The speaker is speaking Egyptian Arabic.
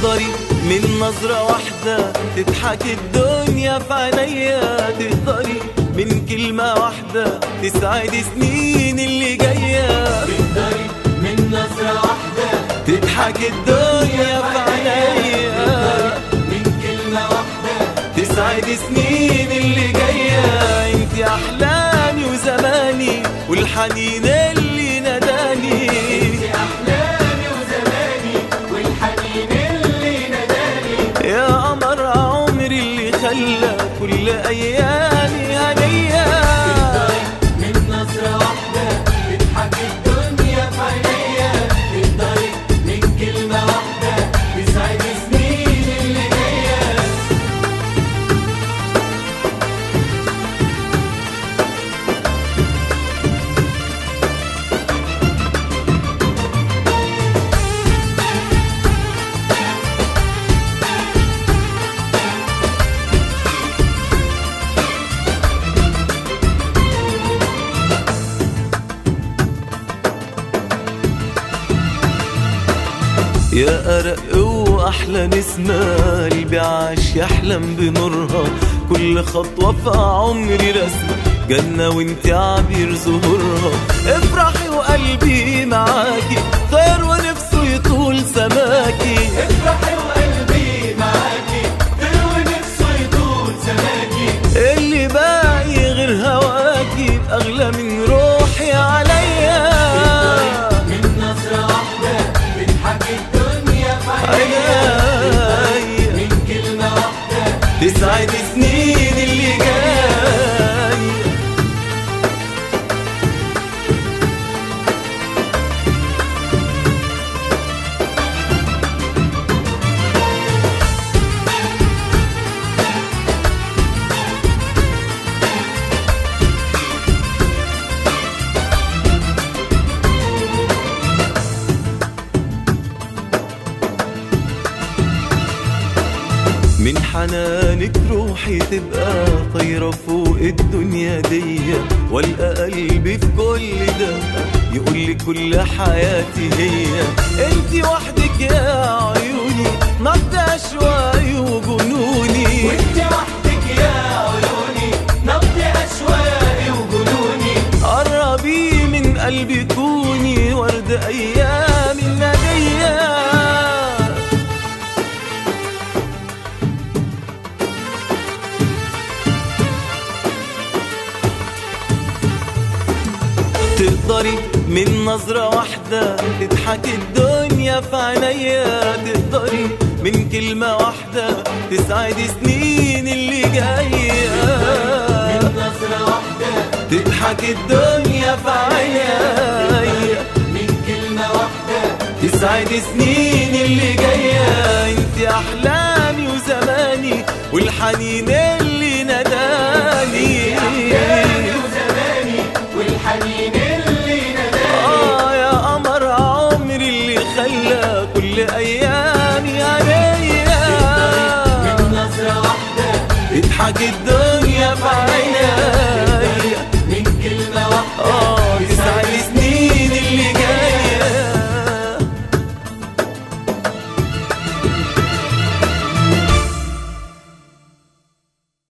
تقدري من نظرة واحدة تضحك الدنيا في عينيا تقدري من كلمة واحدة تسعد سنين اللي جاية تقدري من نظرة واحدة تضحك الدنيا في عينيا من كلمة واحدة تسعد سنين اللي جاية انت احلامي وزماني والحنين اللي ناداني انت أحلامي وزماني والحنين اللي ناداني يا قمر عمري اللي خلى كل ايامي هنيه من نظرة واحدة تضحك الدنيا في عينيا تقدري من كلمة واحدة تسعد سنين اللي جاية يا أرق وأحلى نسمة قلبي عاش يحلم بنورها كل خطوة في عمري رسمة جنة وانت عبير ظهورها افرحي وقلبي معاكي طير ونفسه يطول سماكي افرحي وقلبي معاكي طير نفسه يطول سماكي اللي باقي غير هواكي أغلى من روحي عليا من نظرة واحدة تضحك الدنيا في عينيا عينيا من كلمة واحدة تسعد سنين اللي جاي من حنانك روحي تبقى طايرة فوق الدنيا دي والقى قلبي في كل ده يقول لي كل حياتي هي انت وحدك يا عيوني نبض اشواقي وجنوني وانت وحدك يا عيوني نبض اشواقي وجنوني قربي من قلبي كوني ورد ايام الناديه تقدري من نظرة واحدة تضحك الدنيا في عينيا تقدري من كلمة واحدة تسعد سنين اللي جاية من نظرة واحدة تضحك الدنيا في عينيا من كلمة واحدة تسعد سنين اللي جاية انت احلامي وزماني والحنين اللي ناداني أحلامي وزماني والحنين اللي ناداني اه يا قمر عمري اللي خلى كل ايامي هنيه من نظرة واحدة تضحك الدنيا في عيني